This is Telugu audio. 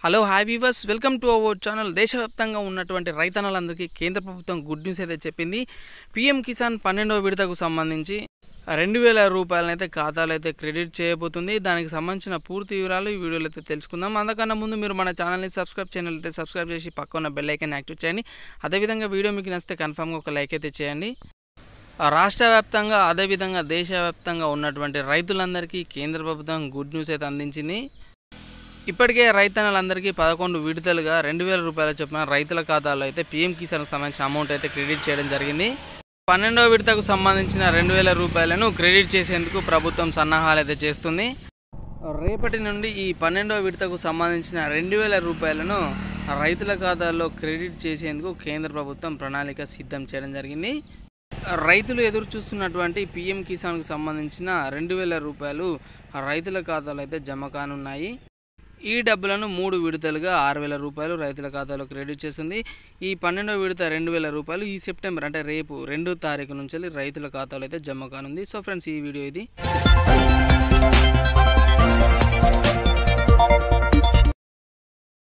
hello hi viewers welcome to our channel దేశవ్యాప్తంగా ఉన్నటువంటి రైతన్నలందరికీ కేంద్ర ప్రభుత్వం గుడ్ న్యూస్ అయితే చెప్పింది పీఎం కిసాన్ పన్నెండవ విడతకు సంబంధించి రెండు వేల రూపాయలనైతే ఖాతాలో అయితే క్రెడిట్ చేయబోతుంది దానికి సంబంధించిన పూర్తి వివరాలు ఈ వీడియోలో అయితే తెలుసుకుందాం అందుకన్నా ముందు మీరు మన ఛానల్ని సబ్స్క్రైబ్ ఛానల్ అయితే సబ్స్క్రైబ్ చేసి పక్క ఉన్న బెల్ ఐకాన్ యాక్టివ్ చేయండి అదేవిధంగా వీడియో మీకు నచ్చితే కన్ఫామ్గా ఒక లైక్ అయితే చేయండి రాష్ట్ర వ్యాప్తంగా అదేవిధంగా దేశవ్యాప్తంగా ఉన్నటువంటి రైతులందరికీ కేంద్ర ప్రభుత్వం గుడ్ న్యూస్ అయితే అందించింది ఇప్పటికే రైతన్నలందరికీ పదకొండు విడతలుగా రెండు వేల రూపాయల చొప్పున రైతుల ఖాతాలో అయితే పీఎం కిసాన్కి సంబంధించిన అమౌంట్ అయితే క్రెడిట్ చేయడం జరిగింది పన్నెండవ విడతకు సంబంధించిన రెండు వేల రూపాయలను క్రెడిట్ చేసేందుకు ప్రభుత్వం సన్నాహాలు అయితే చేస్తుంది రేపటి నుండి ఈ పన్నెండవ విడతకు సంబంధించిన రెండు వేల రూపాయలను రైతుల ఖాతాల్లో క్రెడిట్ చేసేందుకు కేంద్ర ప్రభుత్వం ప్రణాళిక సిద్ధం చేయడం జరిగింది రైతులు ఎదురు చూస్తున్నటువంటి పీఎం కిసాన్కు సంబంధించిన రెండు వేల రూపాయలు రైతుల ఖాతాలో అయితే జమ కానున్నాయి ఈ డబ్బులను మూడు విడతలుగా ఆరు వేల రూపాయలు రైతుల ఖాతాలో క్రెడిట్ చేస్తుంది ఈ పన్నెండవ విడత రెండు వేల రూపాయలు ఈ సెప్టెంబర్ అంటే రేపు రెండో తారీఖు నుంచి రైతుల ఖాతాలో అయితే జమ కానుంది సో ఫ్రెండ్స్ ఈ వీడియో ఇది